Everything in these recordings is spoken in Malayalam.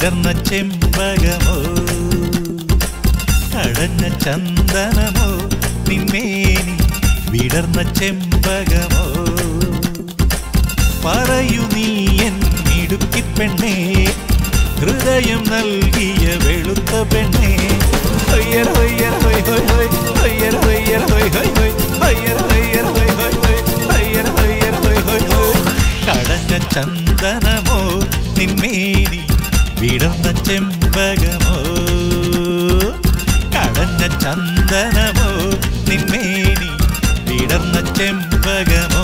വിടർന്ന ചെമ്പകമോ കടഞ്ഞ ചന്ദനമോ നിന്മേനി വിടർന്ന ചെമ്പകമോ പറയൂ നീ എൻ മിടുക്കി പെണ്ണേ ഹൃദയം നൽകിയ വെളുത്ത പെണ്ണേ ഹൊയ്യർ ഹൊയ്യർ ഹൊയ് ഹൊയ് ഹൊയ് ഹൊയ്യർ ഹൊയ്യർ ഹൊയ് ഹൊയ് ഹൊയ് ഹൊയ്യർ ഹൊയ്യർ ഹൊയ് ഹൊയ് ഹൊയ് ഹൊയ്യർ ഹൊയ്യർ ഹൊയ് ഹൊയ് ഹൊയ് കടഞ്ഞ ചന്ദനമോ നിന്മേനി വിടർന്ന ചെമ്പകമോ കടഞ്ഞ ചന്ദനമോ നിന്മേനി വിടർന്ന ചെമ്പകമോ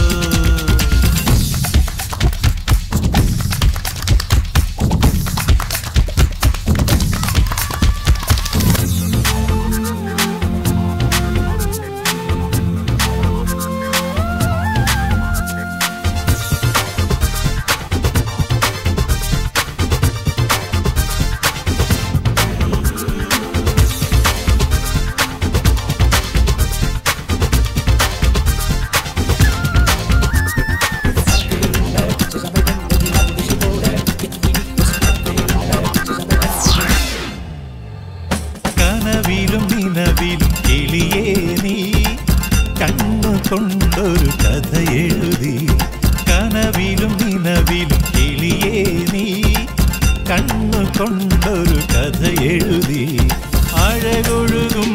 കനവിലും നിലവിലും കിളിയേ നീ കണ്ണു കൊണ്ടൊരു കഥ എഴുതി കനവിലും നിലവിലും കിളിയേ നീ കണ്ണു കൊണ്ടൊരു കഥ എഴുതി അഴകൊഴുകും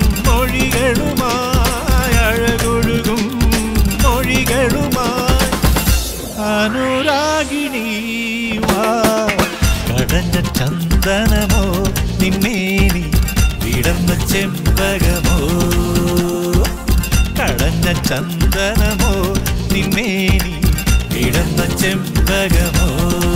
മൊഴികളുമായി അഴകൊഴുകും മൊഴികളുമായി അനുരാഗിണി വാ കടഞ്ഞ ചന്ദനമോ നിന്നേനി വിടർന്ന ചെമ്പകമോ കടഞ്ഞ ചന്ദനമോ നിന്നേനി വിടർന്ന ചെമ്പകമോ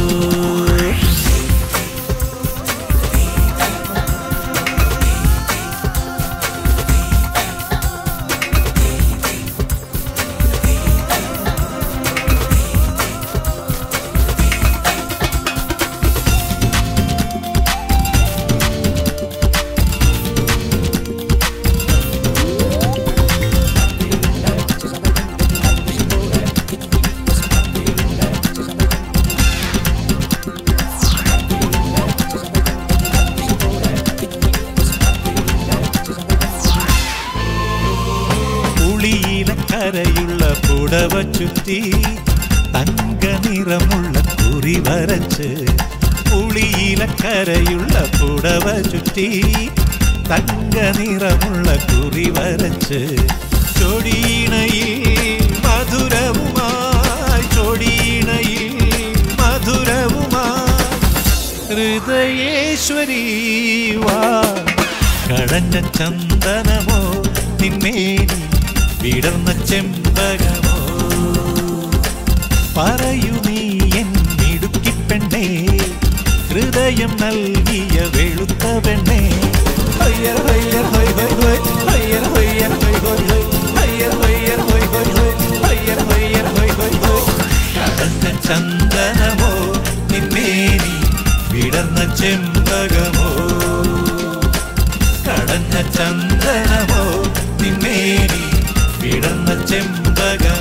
പുളിയിലക്കരയുള്ള പുടവ ചുറ്റി തങ്ക നിറമുള്ള കുറി വരച്ച് പുളിയിലക്കരയുള്ള പുടവ ചുറ്റി തങ്ക നിറമുള്ള കുറി വരച്ച് ചൊടിയിണയിൽ മധുരവുമായി ചൊടിയിണയിൽ മധുരവുമായി ഹൃദയേശ്വരി വാ കടഞ്ഞ ചന്ദനമോ നിന്നേനി വിടർന്ന ചെമ്പകമോ പറയൂ നീ എൻ മിടുക്കി പെണ്ണേ ഹൃദയം നൽകിയ വെളുത്ത പെണ്ണേ ഹൊയ്യർ ഹൊയ്യർ ഹൊയ് ഹൊയ് ഹൊയ് ഹൊയ്യർ ഹൊയ്യർ ഹൊയ് ഹൊയ് ഹൊയ് ഹൊയ്യർ ഹൊയ്യർ ഹൊയ് ഹൊയ് ഹൊയ് ഹൊയ്യർ ഹൊയ്യർ ഹൊയ് ഹൊയ് ഹൊയ് കടഞ്ഞ ചന്ദനമോ നിന്നേനി വിടർന്ന ചെമ്പകമോ കടഞ്ഞ ചന്ദനമോ നിന്നേനി വിടർന്ന ചെമ്പക